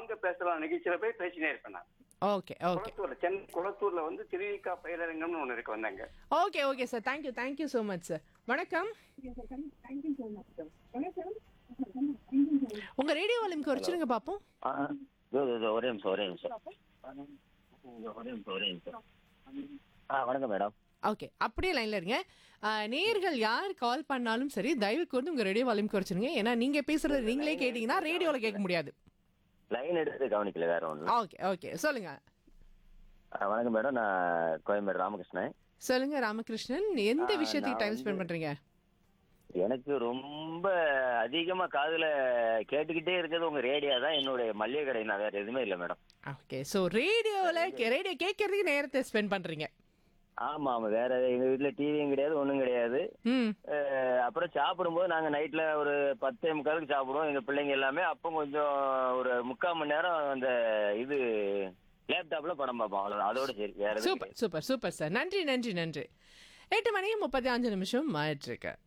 வாங்க பேசலாம் நிகழ்ச்சியில போய் பேசினே இருப்பேன் நான் ஓகே ஓகே குளத்தூர்ல சென்னை குளத்தூர்ல வந்து திருவிக்கா பயிலரங்கம்னு ஒண்ணு இருக்கு வந்தாங்க okay okay sir thank you thank you so much sir வணக்கம் உங்க ரேடியோ வால்யூம் குறைச்சிருங்க பாப்போம் ஆ, இதோ, இதோ, இதோ, ஒரே நிமிஷம் ஒரே நிமிஷம் இதோ, ஒரே நிமிஷம் ஒரே நிமிஷம் ஆ வணக்கம் மேடம் ஓகே அப்படியே லைன்ல இருங்க ஆ, நேயர்கள் யார் கால் பண்ணாலும் சரி தயவு கூர்ந்து உங்க ரேடியோ வால்யூம் குறைச்சிருங்க ஏன்னா நீங்க பேசுறது நீங்களே கேட்டீங்கன்னா ரேடியோல கேட்க முடியாது லைன் எடுத்து கவனிக்கல வேற ஒன்று ஓகே ஓகே சொல்லுங்க வணக்கம் மேடம் நான் கோயம்பேடு ராமகிருஷ்ணன் சொல்லுங்க ராமகிருஷ்ணன் எந்த ஆ, விஷயத்துக்கு நான் டைம் ஸ்பெண்ட் வந்து- பண்றீங்க எனக்கு ரொம்ப அதிகமா காதுல கேட்டுக்கிட்டே இருக்கிறது உங்க ரேடியோ தான் என்னுடைய மல்லிகை கடை நான் வேற எதுவுமே இல்லை மேடம் ஓகே ஸோ ரேடியோவில் ரேடியோ கேட்கறதுக்கு நேரத்தை ஸ்பெண்ட் பண்றீங்க ஆமா ஆமா வேற எங்க வீட்டுல டிவியும் கிடையாது ஒண்ணும் கிடையாது ம் அஹ், அப்புறம் சாப்பிடும்போது நாங்க நைட்ல ஒரு பத்தே முக்காலுக்கு சாப்பிடுவோம் எங்க பிள்ளைங்க எல்லாமே அப்போ கொஞ்சம் ஒரு முக்கால் மணி நேரம் அந்த இது லேப்டாப்ல படம் பார்ப்போம் அவ்வளவுதான் அதோட சரி வேற எதுவும் சூப்பர் சூப்பர் சூப்பர் சார் நன்றி நன்றி நன்றி எட்டு மணி முப்பத்தி அஞ்சு நிமிஷம் ஆயிட்டு இருக்கு